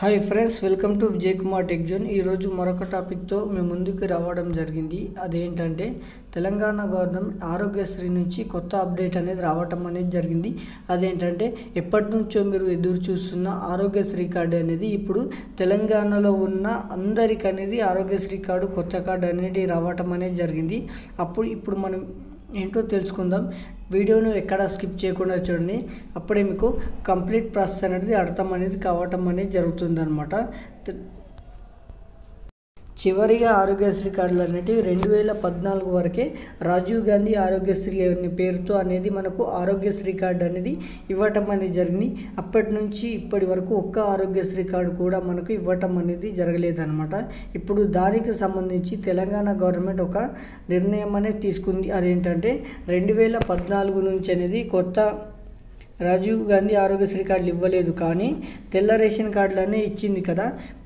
hi friends welcome to Vijay Kumar tech zone ఈరోజు మరొక టాపిక్తో మేము ముందుకు రావడం జరిగింది అదేంటంటే తెలంగాణ గవర్నమెంట్ ఆరోగ్యశ్రీ నుంచి కొత్త అప్డేట్ అనేది రావటం అనేది జరిగింది అదేంటంటే ఎప్పటి నుంచో మీరు ఎదురు చూస్తున్న ఆరోగ్యశ్రీ కార్డు అనేది ఇప్పుడు తెలంగాణలో ఉన్న అందరికి అనేది ఆరోగ్యశ్రీ కార్డు కొత్త కార్డు అనేది రావటం అనేది జరిగింది అప్పుడు ఇప్పుడు మనం ఏంటో తెలుసుకుందాం వీడియోను ఎక్కడ స్కిప్ చేయకుండా చూడండి అప్పుడే మీకు కంప్లీట్ ప్రాసెస్ అనేది అర్థం అనేది కావటం అనేది జరుగుతుందన్నమాట చివరిగా ఆరోగ్యశ్రీ కార్డులు అనేటివి రెండు వేల పద్నాలుగు వరకే రాజీవ్ గాంధీ ఆరోగ్యశ్రీ అనే పేరుతో అనేది మనకు ఆరోగ్యశ్రీ కార్డు అనేది ఇవ్వటం అనేది జరిగింది అప్పటి నుంచి ఇప్పటి వరకు ఒక్క ఆరోగ్యశ్రీ కార్డు కూడా మనకు ఇవ్వటం అనేది జరగలేదన్నమాట ఇప్పుడు దానికి సంబంధించి తెలంగాణ గవర్నమెంట్ ఒక నిర్ణయం అనేది తీసుకుంది అదేంటంటే రెండు వేల పద్నాలుగు నుంచి అనేది కొత్త రాజీవ్ గాంధీ ఆరోగ్యశ్రీ కార్డులు ఇవ్వలేదు కానీ తెల్ల రేషన్ కార్డులనే ఇచ్చింది కదా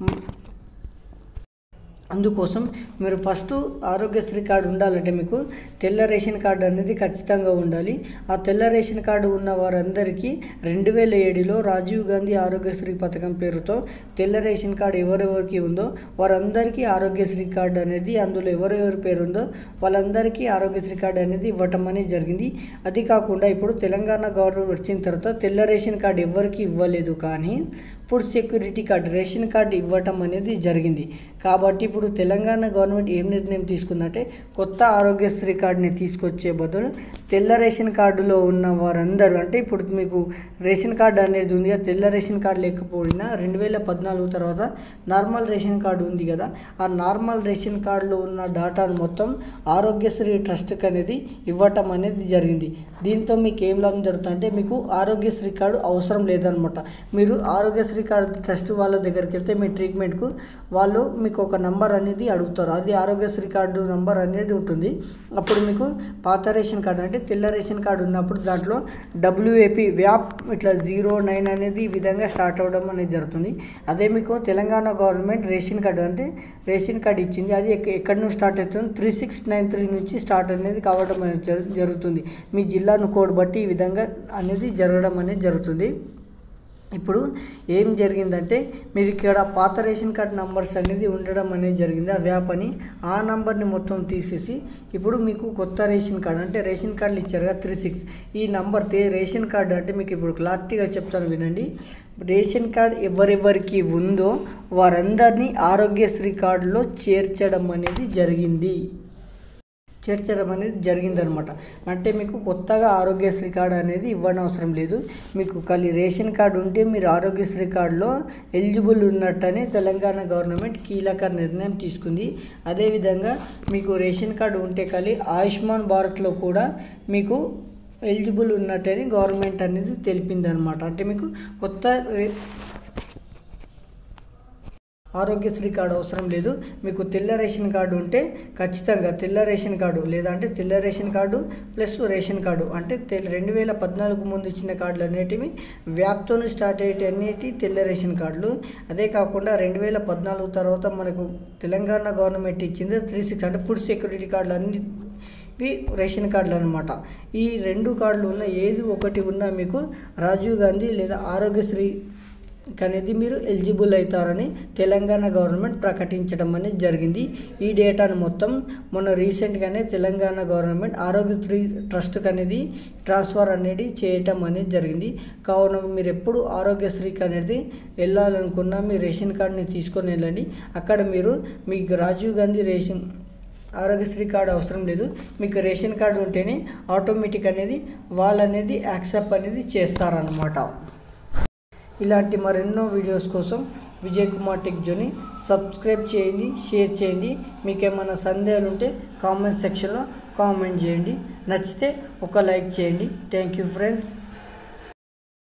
అందుకోసం మీరు ఫస్ట్ ఆరోగ్యశ్రీ కార్డు ఉండాలంటే మీకు తెల్ల రేషన్ కార్డు అనేది ఖచ్చితంగా ఉండాలి ఆ తెల్ల రేషన్ కార్డు ఉన్న వారందరికీ రెండు వేల ఏడులో రాజీవ్ గాంధీ ఆరోగ్యశ్రీ పథకం పేరుతో తెల్ల రేషన్ కార్డు ఎవరెవరికి ఉందో వారందరికీ ఆరోగ్యశ్రీ కార్డు అనేది అందులో ఎవరెవరి పేరు ఉందో వాళ్ళందరికీ ఆరోగ్యశ్రీ కార్డు అనేది ఇవ్వటం అనేది జరిగింది అది కాకుండా ఇప్పుడు తెలంగాణ గవర్నమెంట్ వచ్చిన తర్వాత తెల్ల రేషన్ కార్డు ఎవరికి ఇవ్వలేదు కానీ food security card ration card ఇవ్వటం అనేది జరిగింది కాబట్టి ఇప్పుడు తెలంగాణ గవర్నమెంట్ ఏం నిర్ణయం తీసుకుందంటే కొత్త ఆరోగ్యశ్రీ కార్డుని తీసుకొచ్చే బదులు తెల్ల రేషన్ కార్డులో ఉన్న వారందరూ అంటే ఇప్పుడు మీకు రేషన్ కార్డు అనేది ఉంది కదా తెల్ల రేషన్ కార్డు లేకపోయినా రెండు వేల పద్నాలుగు తర్వాత నార్మల్ రేషన్ కార్డు ఉంది కదా ఆ నార్మల్ రేషన్ కార్డులో ఉన్న డాటాను మొత్తం ఆరోగ్యశ్రీ ట్రస్ట్కి అనేది ఇవ్వటం అనేది జరిగింది దీంతో మీకు ఏం లాభం జరుగుతుందంటే మీకు ఆరోగ్యశ్రీ కార్డు అవసరం లేదనమాట మీరు ఆరోగ్యశ్రీ కార్డు ట్రస్ట్ వాళ్ళ దగ్గరికి వెళ్తే మీ ట్రీట్మెంట్కు వాళ్ళు మీకు ఒక నంబర్ అనేది అడుగుతారు అది ఆరోగ్యశ్రీ కార్డు నంబర్ అనేది ఉంటుంది అప్పుడు మీకు పాత రేషన్ కార్డు అంటే తెల్ల రేషన్ కార్డు ఉన్నప్పుడు దాంట్లో డబ్ల్యూఏపి వ్యాప్ ఇట్లా జీరో నైన్ అనేది ఈ విధంగా స్టార్ట్ అవ్వడం అనేది జరుగుతుంది అదే మీకు తెలంగాణ గవర్నమెంట్ రేషన్ కార్డు అంటే రేషన్ కార్డు ఇచ్చింది అది ఎక్క- ఎక్కడి నుంచి స్టార్ట్ అవుతుంది త్రీ సిక్స్ నైన్ త్రీ నుంచి స్టార్ట్ అనేది కావడం అనేది జరు- జరుగుతుంది మీ జిల్లాను కోడ్ బట్టి ఈ విధంగా అనేది జరగడం అనేది జరుగుతుంది ఇప్పుడు ఏం జరిగిందంటే మీరు ఇక్కడ పాత రేషన్ కార్డ్ నంబర్స్ అనేది ఉండడం అనేది జరిగింది ఆ వ్యాప్ అని ఆ నంబర్ని మొత్తం తీసేసి ఇప్పుడు మీకు కొత్త రేషన్ కార్డు అంటే రేషన్ కార్డులు ఇచ్చారు కదా త్రీ సిక్స్ ఈ నంబర్ తే రేషన్ కార్డు అంటే మీకు ఇప్పుడు క్లారిటీగా చెప్తాను వినండి రేషన్ కార్డ్ ఎవరెవరికి ఉందో వారందరినీ ఆరోగ్యశ్రీ కార్డులో చేర్చడం అనేది జరిగింది చేర్చడం అనేది జరిగిందనమాట అంటే మీకు కొత్తగా ఆరోగ్యశ్రీ కార్డు అనేది ఇవ్వడం అవసరం లేదు మీకు ఖాళీ రేషన్ కార్డు ఉంటే మీరు ఆరోగ్యశ్రీ కార్డులో ఎలిజిబుల్ ఉన్నట్టని తెలంగాణ గవర్నమెంట్ కీలక నిర్ణయం తీసుకుంది అదేవిధంగా మీకు రేషన్ కార్డు ఉంటే ఖాళీ ఆయుష్మాన్ భారత్లో కూడా మీకు ఎలిజిబుల్ ఉన్నట్టని గవర్నమెంట్ అనేది తెలిపింది అనమాట అంటే మీకు కొత్త రే- ఆరోగ్యశ్రీ కార్డు అవసరం లేదు మీకు తెల్ల రేషన్ కార్డు ఉంటే ఖచ్చితంగా తెల్ల రేషన్ కార్డు లేదంటే తెల్ల ration card plus ration card అంటే తెల్ల రెండు వేల పద్నాలుగు ముందు ఇచ్చిన కార్డులు అనేటివి వ్యాప్తో స్టార్ట్ అయ్యేటి అన్నిటి తెల్ల రేషన్ కార్డులు అదే కాకుండా రెండు వేల పద్నాలుగు తర్వాత మనకు తెలంగాణ గవర్నమెంట్ ఇచ్చింది త్రీ సిక్స్ అంటే ఫుడ్ సెక్యూరిటీ కార్డులు అన్ని ఇవి రేషన్ కార్డులు అనమాట ఈ రెండు కార్డులు ఉన్న ఏది ఒకటి ఉన్నా మీకు రాజీవ్ గాంధీ లేదా ఆరోగ్యశ్రీ అనేది మీరు ఎలిజిబుల్ అవుతారని తెలంగాణ గవర్నమెంట్ ప్రకటించడం అనేది జరిగింది ఈ డేటాను మొత్తం మొన్న రీసెంట్గానే తెలంగాణ గవర్నమెంట్ ఆరోగ్యశ్రీ ట్రస్ట్కి అనేది ట్రాన్స్ఫర్ అనేది చేయటం అనేది జరిగింది కావున మీరు ఎప్పుడు ఆరోగ్యశ్రీకి అనేది వెళ్ళాలనుకున్నా మీ రేషన్ కార్డుని తీసుకొని వెళ్ళండి అక్కడ మీరు మీకు రాజీవ్ గాంధీ రేషన్ ఆరోగ్యశ్రీ కార్డు అవసరం లేదు మీకు రేషన్ కార్డు ఉంటేనే ఆటోమేటిక్ అనేది వాళ్ళు అనేది యాక్సెప్ట్ అనేది చేస్తారనమాట ఇలాంటి మరెన్నో వీడియోస్ కోసం విజయ్ కుమార్ టెక్ జోని సబ్స్క్రైబ్ చేయండి షేర్ చేయండి మీకు ఏమైనా సందేహాలు ఉంటే కామెంట్ సెక్షన్లో కామెంట్ చేయండి నచ్చితే ఒక లైక్ చేయండి థ్యాంక్ యూ ఫ్రెండ్స్